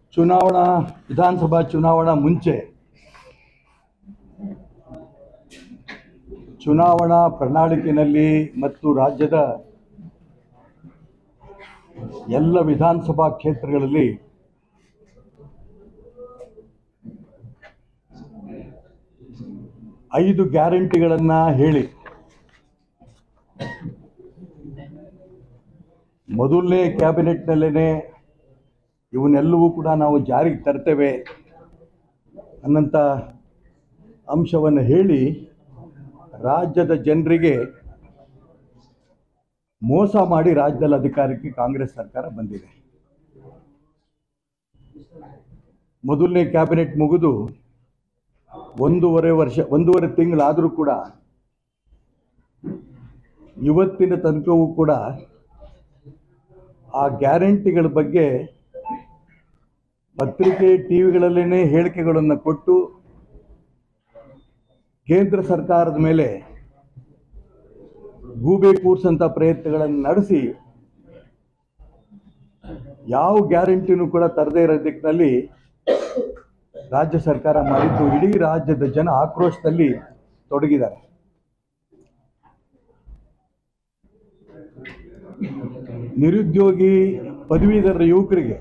ಚುನಾವಣಾ ವಿಧಾನಸಭಾ ಚುನಾವಣಾ ಮುಂಚೆ ಚುನಾವಣಾ ಪ್ರಣಾಳಿಕೆಯಲ್ಲಿ ಮತ್ತು ರಾಜ್ಯದ ಎಲ್ಲ ವಿಧಾನಸಭಾ ಕ್ಷೇತ್ರಗಳಲ್ಲಿ ಐದು ಗ್ಯಾರಂಟಿಗಳನ್ನ ಹೇಳಿ ಮೊದಲನೇ ಕ್ಯಾಬಿನೆಟ್ನಲ್ಲೇ ಇವನ್ನೆಲ್ಲವೂ ಕೂಡ ನಾವು ಜಾರಿಗೆ ತರ್ತೇವೆ ಅನ್ನಂಥ ಅಂಶವನ್ನು ಹೇಳಿ ರಾಜ್ಯದ ಜನರಿಗೆ ಮೋಸ ಮಾಡಿ ರಾಜ್ಯದಲ್ಲಿ ಅಧಿಕಾರಕ್ಕೆ ಕಾಂಗ್ರೆಸ್ ಸರ್ಕಾರ ಬಂದಿದೆ ಮೊದಲನೇ ಕ್ಯಾಬಿನೆಟ್ ಮುಗಿದು ಒಂದೂವರೆ ವರ್ಷ ಒಂದೂವರೆ ತಿಂಗಳಾದರೂ ಕೂಡ ಇವತ್ತಿನ ತನಕವೂ ಕೂಡ ಆ ಗ್ಯಾರಂಟಿಗಳ ಬಗ್ಗೆ ಪತ್ರಿಕೆ ಟಿ ವಿಗಳಲ್ಲೇ ಹೇಳಿಕೆಗಳನ್ನು ಕೊಟ್ಟು ಕೇಂದ್ರ ಸರ್ಕಾರದ ಮೇಲೆ ಗೂಬೆ ಕೂರ್ಸಂಥ ಪ್ರಯತ್ನಗಳನ್ನು ನಡೆಸಿ ಯಾವ ಗ್ಯಾರಂಟಿನೂ ಕೂಡ ತರದೇ ಇರೋ ದಿಕ್ಕಿನಲ್ಲಿ ರಾಜ್ಯ ಸರ್ಕಾರ ಮಾಡಿದ್ದು ಇಡೀ ರಾಜ್ಯದ ಜನ ಆಕ್ರೋಶದಲ್ಲಿ ತೊಡಗಿದ್ದಾರೆ ನಿರುದ್ಯೋಗಿ ಪದವೀಧರ ಯುವಕರಿಗೆ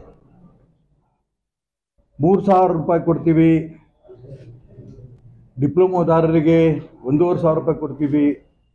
ಮೂರು ಸಾವಿರ ರೂಪಾಯಿ ಕೊಡ್ತೀವಿ ಡಿಪ್ಲೊಮೋದಾರರಿಗೆ ಒಂದೂವರೆ ಸಾವಿರ ರೂಪಾಯಿ ಕೊಡ್ತೀವಿ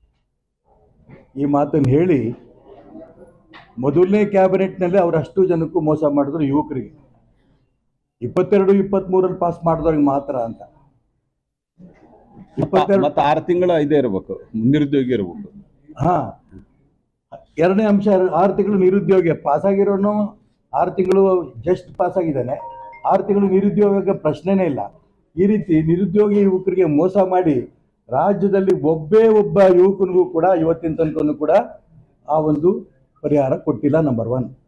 ಈ ಮಾತನ್ನು ಹೇಳಿ ಮೊದಲನೇ ಕ್ಯಾಬಿನೆಟ್ನಲ್ಲಿ ಅವ್ರು ಅಷ್ಟು ಜನಕ್ಕೂ ಮೋಸ ಮಾಡಿದ್ರು ಯುವಕರಿಗೆ ಇಪ್ಪತ್ತೆರಡು ಇಪ್ಪತ್ತ್ಮೂರಲ್ಲಿ ಪಾಸ್ ಮಾಡಿದವ್ರಿಗೆ ಮಾತ್ರ ಅಂತ ಇಪ್ಪತ್ತೆರಡು ಮತ್ತೆ ಆರು ತಿಂಗಳ ಇದೇ ಇರ್ಬೇಕು ನಿರುದ್ಯೋಗಿ ಇರ್ಬೇಕು ಹಾ ಎರಡನೇ ಅಂಶ ಆರು ತಿಂಗಳು ನಿರುದ್ಯೋಗ ಪಾಸ್ ಆಗಿರೋನು ಆರು ತಿಂಗಳು ಜಸ್ಟ್ ಪಾಸ್ ಆಗಿದ್ದಾನೆ ಆರು ತಿಂಗಳು ನಿರುದ್ಯೋಗ ಪ್ರಶ್ನೆನೇ ಇಲ್ಲ ಈ ರೀತಿ ನಿರುದ್ಯೋಗಿ ಯುವಕರಿಗೆ ಮೋಸ ಮಾಡಿ ರಾಜ್ಯದಲ್ಲಿ ಒಬ್ಬೇ ಒಬ್ಬ ಯುವಕನಿಗೂ ಕೂಡ ಇವತ್ತಿನ ತನಕನೂ ಕೂಡ ಆ ಒಂದು ಪರಿಹಾರ ಕೊಟ್ಟಿಲ್ಲ ನಂಬರ್ ಒನ್